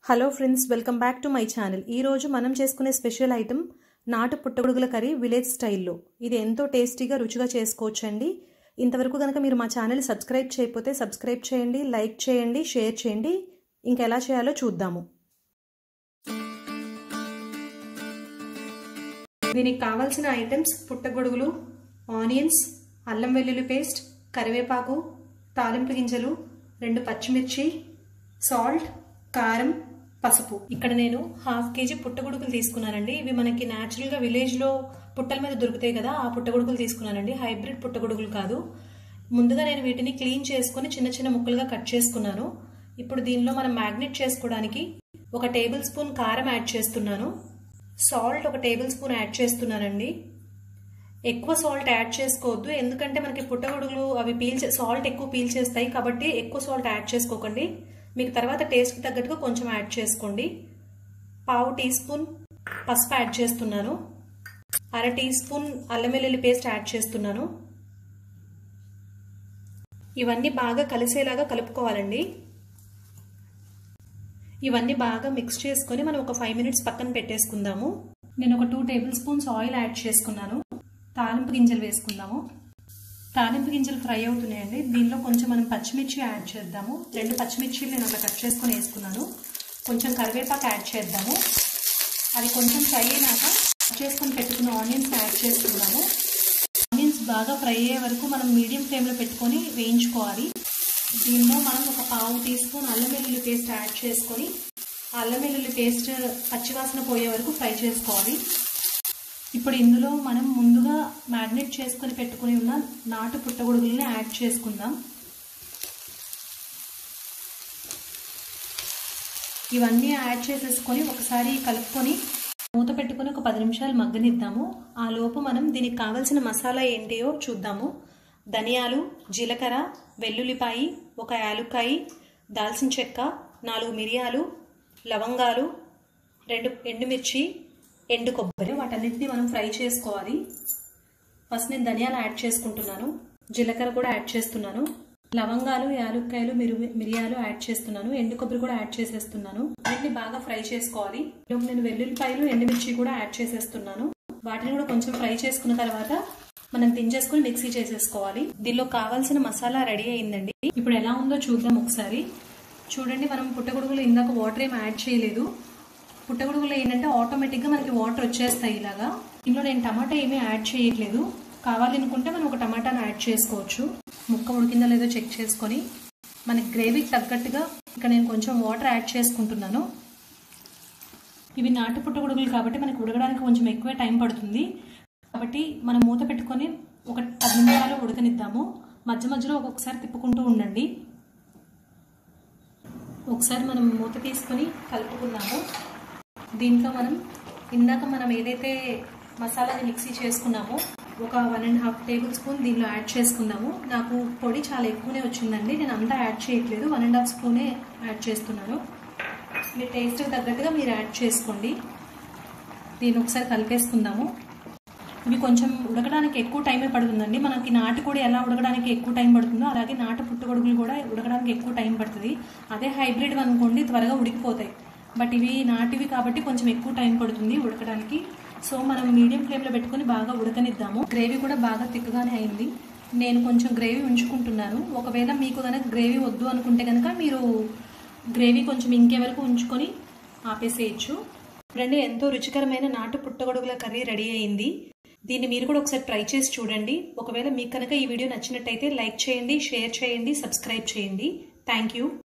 hello friends welcome back to my channel ఈరోజు మనం చేసుకునే స్పెషల్ ఐటమ్ నాటు పుట్టగొడుగుల కర్రీ విలేజ్ స్టైల్లో ఇది ఎంతో టేస్టీగా రుచిగా చేసుకోవచ్చండి ఇంతవరకు కనుక మీరు మా ఛానల్ సబ్స్క్రైబ్ చేయకపోతే సబ్స్క్రైబ్ చేయండి లైక్ చేయండి షేర్ చేయండి ఇంకా ఎలా చేయాలో చూద్దాము దీనికి కావాల్సిన ఐటమ్స్ పుట్టగొడుగులు ఆనియన్స్ అల్లం వెల్లుల్లి పేస్ట్ కరివేపాకు తాలింపు గింజలు రెండు పచ్చిమిర్చి సాల్ట్ కారం పసుపు ఇక్కడ నేను హాఫ్ కేజీ పుట్టగొడుగులు తీసుకున్నానండి ఇవి మనకి న్యాచురల్గా విలేజ్లో పుట్టల మీద దొరుకుతాయి కదా ఆ పుట్టగొడుగులు తీసుకున్నానండి హైబ్రిడ్ పుట్టగొడుగులు కాదు ముందుగా నేను వీటిని క్లీన్ చేసుకుని చిన్న చిన్న ముక్కలుగా కట్ చేసుకున్నాను ఇప్పుడు దీనిలో మనం మ్యాగ్నెట్ చేసుకోవడానికి ఒక టేబుల్ స్పూన్ కారం యాడ్ చేస్తున్నాను సాల్ట్ ఒక టేబుల్ స్పూన్ యాడ్ చేస్తున్నానండి ఎక్కువ సాల్ట్ యాడ్ చేసుకోవద్దు ఎందుకంటే మనకి పుట్టగొడుగులు అవి పీల్చే సాల్ట్ ఎక్కువ పీల్ చేస్తాయి కాబట్టి ఎక్కువ సాల్ట్ యాడ్ చేసుకోకండి మీకు తర్వాత టేస్ట్కి తగ్గట్టుగా కొంచెం యాడ్ చేసుకోండి పావు టీ స్పూన్ పసుపు యాడ్ చేస్తున్నాను అర టీ స్పూన్ అల్లం వెల్లుల్లి పేస్ట్ యాడ్ చేస్తున్నాను ఇవన్నీ బాగా కలిసేలాగా కలుపుకోవాలండి ఇవన్నీ బాగా మిక్స్ చేసుకొని మనం ఒక ఫైవ్ మినిట్స్ పక్కన పెట్టేసుకుందాము నేను ఒక two tablespoons oil add చేసుకున్నాను తాలింపు గింజలు వేసుకుందాము తాలింపు గింజలు ఫ్రై అవుతున్నాయండి దీనిలో కొంచెం మనం పచ్చిమిర్చి యాడ్ చేద్దాము రెండు పచ్చిమిర్చిలు నేను అట్లా కట్ చేసుకొని వేసుకున్నాను కొంచెం కరివేపాకు యాడ్ చేద్దాము అది కొంచెం ఫ్రై అయినాక చేసుకొని పెట్టుకున్న ఆనియన్స్ యాడ్ చేసుకున్నాము ఆనియన్స్ బాగా ఫ్రై అయ్యే వరకు మనం మీడియం ఫ్లేమ్లో పెట్టుకొని వేయించుకోవాలి దీనిలో మనం ఒక పావు టీ స్పూన్ అల్లం వెల్లుల్లి పేస్ట్ యాడ్ చేసుకొని అల్లం వెల్లుల్లి పేస్ట్ పచ్చివాసన పోయే వరకు ఫ్రై చేసుకోవాలి ఇప్పుడు ఇందులో మనం ముందుగా మ్యాగ్నెట్ చేసుకొని పెట్టుకుని ఉన్న నాటు పుట్టగొడుగులని యాడ్ చేసుకుందాం ఇవన్నీ యాడ్ చేసేసుకొని ఒకసారి కలుపుకొని మూత పెట్టుకొని ఒక పది నిమిషాలు మగ్గనిద్దాము ఆ లోపు మనం దీనికి కావలసిన మసాలా ఏంటియో చూద్దాము ధనియాలు జీలకర్ర వెల్లుల్లిపాయి ఒక యాలుక్కాయి దాల్చిన చెక్క నాలుగు మిరియాలు లవంగాలు రెండు ఎండుమిర్చి ఎండు కొబ్బరి వాటన్నిటిని మనం ఫ్రై చేసుకోవాలి ఫస్ట్ నేను ధనియాలు యాడ్ చేసుకుంటున్నాను జీలకర్ర కూడా యాడ్ చేస్తున్నాను లవంగాలు యాలుక్కాయలు మిరు మిరియాలు యాడ్ చేస్తున్నాను ఎండు కొబ్బరి కూడా యాడ్ చేసేస్తున్నాను వీటిని బాగా ఫ్రై చేసుకోవాలి నేను వెల్లుల్లిపాయలు ఎండుమిర్చి కూడా యాడ్ చేసేస్తున్నాను వాటిని కూడా కొంచెం ఫ్రై చేసుకున్న తర్వాత మనం దించేసుకుని మిక్సీ చేసేసుకోవాలి దీనిలో కావాల్సిన మసాలా రెడీ అయిందండి ఇప్పుడు ఎలా ఉందో చూద్దాం ఒకసారి చూడండి మనం పుట్టగొడుగులు ఇందాక వాటర్ ఏం యాడ్ చేయలేదు పుట్టగొడుగులో ఏంటంటే ఆటోమేటిక్గా మనకి వాటర్ వచ్చేస్తాయి ఇలాగా ఇందులో నేను టమాటా ఏమీ యాడ్ చేయట్లేదు కావాలి అనుకుంటే మనం ఒక టమాటాను యాడ్ చేసుకోవచ్చు ముక్క ఉడికిందో లేదో చెక్ చేసుకొని మనకి గ్రేవీకి తగ్గట్టుగా ఇక్కడ నేను కొంచెం వాటర్ యాడ్ చేసుకుంటున్నాను ఇవి నాటు పుట్టగొడుగులు కాబట్టి మనకి ఉడకడానికి కొంచెం ఎక్కువే టైం పడుతుంది కాబట్టి మనం మూత పెట్టుకొని ఒక పది నిమిషాలు ఉడకనిద్దాము మధ్య మధ్యలో ఒక్కొక్కసారి తిప్పుకుంటూ ఉండండి ఒకసారి మనం మూత తీసుకొని కలుపుకున్నాము దీంట్లో మనం ఇందాక మనం ఏదైతే మసాలాని మిక్సీ చేసుకున్నామో ఒక one and half tablespoon దీనిలో యాడ్ చేసుకుందాము నాకు పొడి చాలా ఎక్కువనే వచ్చిందండి నేను అంతా యాడ్ చేయట్లేదు వన్ అండ్ హాఫ్ స్పూనే యాడ్ చేస్తున్నాను మీ టేస్ట్ తగ్గట్టుగా మీరు యాడ్ చేసుకోండి దీన్ని ఒకసారి కలిపేసుకుందాము ఇవి కొంచెం ఉడకడానికి ఎక్కువ టైమే పడుతుందండి మనకి నాటుకోడి ఎలా ఉడకడానికి ఎక్కువ టైం పడుతుందో అలాగే నాటు పుట్టుగొడుగులు కూడా ఉడకడానికి ఎక్కువ టైం పడుతుంది అదే హైబ్రిడ్ అనుకోండి త్వరగా ఉడికిపోతాయి బట్ ఇవి నాటివి కాబట్టి కొంచెం ఎక్కువ టైం పడుతుంది ఉడకడానికి సో మనం మీడియం ఫ్లేమ్లో పెట్టుకొని బాగా ఉడకనిద్దాము గ్రేవీ కూడా బాగా తిక్కగానే అయింది నేను కొంచెం గ్రేవీ ఉంచుకుంటున్నాను ఒకవేళ మీకు కనుక గ్రేవీ వద్దు అనుకుంటే కనుక మీరు గ్రేవీ కొంచెం ఇంకే వరకు ఉంచుకొని ఆపేసేయచ్చు చూడండి ఎంతో రుచికరమైన నాటు పుట్టగొడుగుల కర్రీ రెడీ అయింది దీన్ని మీరు కూడా ఒకసారి ట్రై చేసి చూడండి ఒకవేళ మీకు కనుక ఈ వీడియో నచ్చినట్టయితే లైక్ చేయండి షేర్ చేయండి సబ్స్క్రైబ్ చేయండి థ్యాంక్ యూ